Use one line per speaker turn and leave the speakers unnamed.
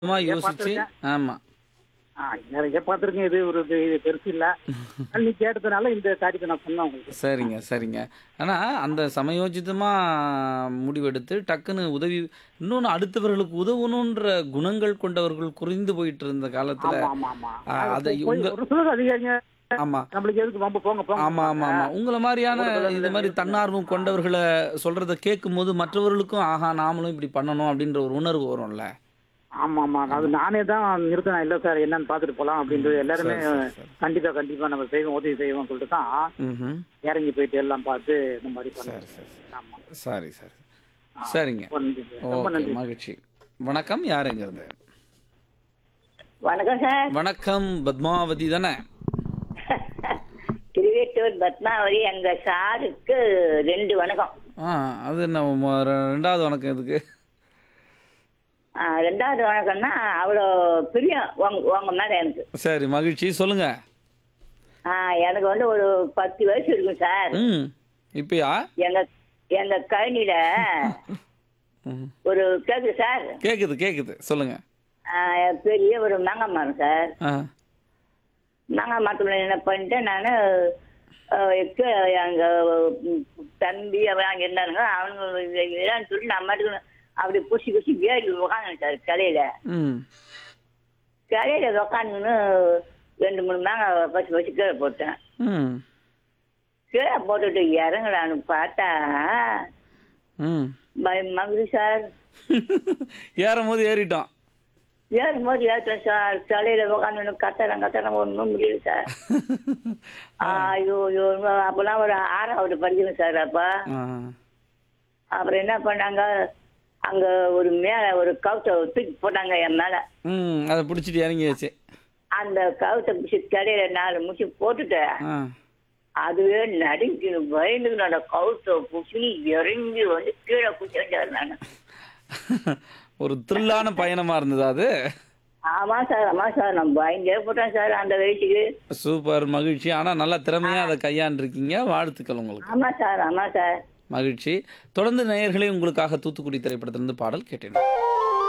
சும்மா
நிறைய
யோசிச்சு
பார்த்திருக்கேன்.
ஆமா
ஆ, நிறைய பார்த்துருக்கேன் இது ஒரு இது இது பெருசு இல்ல நீ கேட்டதுனால இந்த காரியத்தை நான் சொன்னேன் உங்களுக்கு
சரிங்க சரிங்க ஆனா அந்த சமயோஜிதமா முடிவெடுத்து டக்குன்னு உதவி இன்னொன்னு அடுத்தவர்களுக்கு உதவணுன்ற குணங்கள் கொண்டவர்கள் குறைந்து போயிட்டு இருந்த காலத்துல
ஆமா ஆமா ஆமா
ஆ,
அது
அதை
போய்
உங்க-
ஒரு சிலர் அதிகாரிங்க
ஆமா
நம்மளுக்கு எதுக்கு வம்பு போங்க போங்க
ஆமா ஆமா ஆமா உங்களை மாதிரியான இது மாதிரி தன்னார்வம் கொண்டவர்களை சொல்றத கேட்கும் போது மற்றவர்களுக்கும் ஆஹா நாமளும் இப்படி பண்ணணும் அப்படின்ற ஒரு உணர்வு வரும்ல
ஆமா ஆமா அது நானே தான் நிறுத்தினேன் இல்ல சார் என்னன்னு பாத்துட்டு போலாம் அப்படின்றது எல்லாருமே
சரி, சரி.
கண்டிப்பா கண்டிப்பா நம்ம செய்வோம் உதவி செய்வோம் சொல்லிட்டு தான்
ம்ஹும்.
இறங்கி போயிட்டு எல்லாம் பார்த்து இந்த மாதிரி பண்ணேன்
சரி சரி
ஆமா
சரி சரி சரிங்க
ரொம்ப நன்றி சார். ரொம்ப
ஓகே
நன்றி
மகிழ்ச்சி வணக்கம் யாருங்க இருந்து
வணக்கம் சார்
வணக்கம் பத்மாவதி தானே
திருவேட்டூர் பத்மாவதி எங்க சாருக்கு ரெண்டு வணக்கம்
ஆ அது என்ன மொ- ரெ- ரெண்டாவது வணக்கம் எதுக்கு
ஆ, ரெண்டாவது வணக்கம்னா அவ்வளோ பிரியம் உங்க உங்க மேல எனக்கு
சரி மகிழ்ச்சி சொல்லுங்க
ஆ, எனக்கு வந்து ஒரு பத்து வயசு இருக்கும் சார்
ம் இப்பயா
எங்க எங்க கழனியில
ம்.
ஒரு கேக்குது சார்
கேக்குது கேக்குது சொல்லுங்க
ஆ, பெரிய ஒரு மாங்காய் மரம் சார்
ஆ
மாங்காய் மரத்துல என்ன பண்ணிட்டேன் நான் எங்க ம், தம்பி அவன் அங்கே இருந்தானுங்க அவனுங்க இதான்னு சொல்லி நான் மட்டும் அப்படி புசி புசி ஏறி உட்காந்து சார் கலையில
ம்
கரையில உக்காந்துன்னு ரெண்டு மூணு மாங்காய் பச்சு பச்சு கீழே போட்டேன்
ம்
கீழே போட்டுட்டு இறங்கலான்னு பார்த்தா
ம்
மகுதி சார்
ஏறும் போது ஏறிட்டோம்
ஏறும் போது ஏற்றேன் சார் தலையில உக்காந்து கத்தறேன் கத்தறேன் ஒன்றும் முடியல சார் ஐயோ ஐயோ அப்பெல்லாம் ஒரு ஆறாவது படிக்கணும் சார் அப்ப
ஆ.
அப்புறம் என்ன பண்ணாங்க அங்க ஒரு மேல ஒரு கவுத்தை தூக்கி போட்டாங்க என் மேல
ம் அதை பிடிச்சிட்டு இறங்கியாச்சு
அந்த கவுத்தை பிடிச்சி கடையில நாலு முடிச்சு போட்டுட்டேன்
ஆ
அதுவே நடுங்கி பயந்து அந்த கவுத்தை புசி இறங்கி வந்து கீழே குச்சிட்டாரு நான்
ஒரு த்ரில்லான பயணமா இருந்தது அது
ஆமா சார் ஆமா சார் நான் பயந்தே போட்டேன் சார் அந்த வயசுக்கு
சூப்பர் மகிழ்ச்சி ஆனா நல்லா திறமையா அதை கையாண்டிருக்கீங்க வாழ்த்துக்கள் உங்களுக்கு
ஆமா சார் ஆமா சார்
மகிழ்ச்சி தொடர்ந்து நேயர்களே உங்களுக்காக தூத்துக்குடி திரைப்படத்திலிருந்து பாடல் கேட்டேன்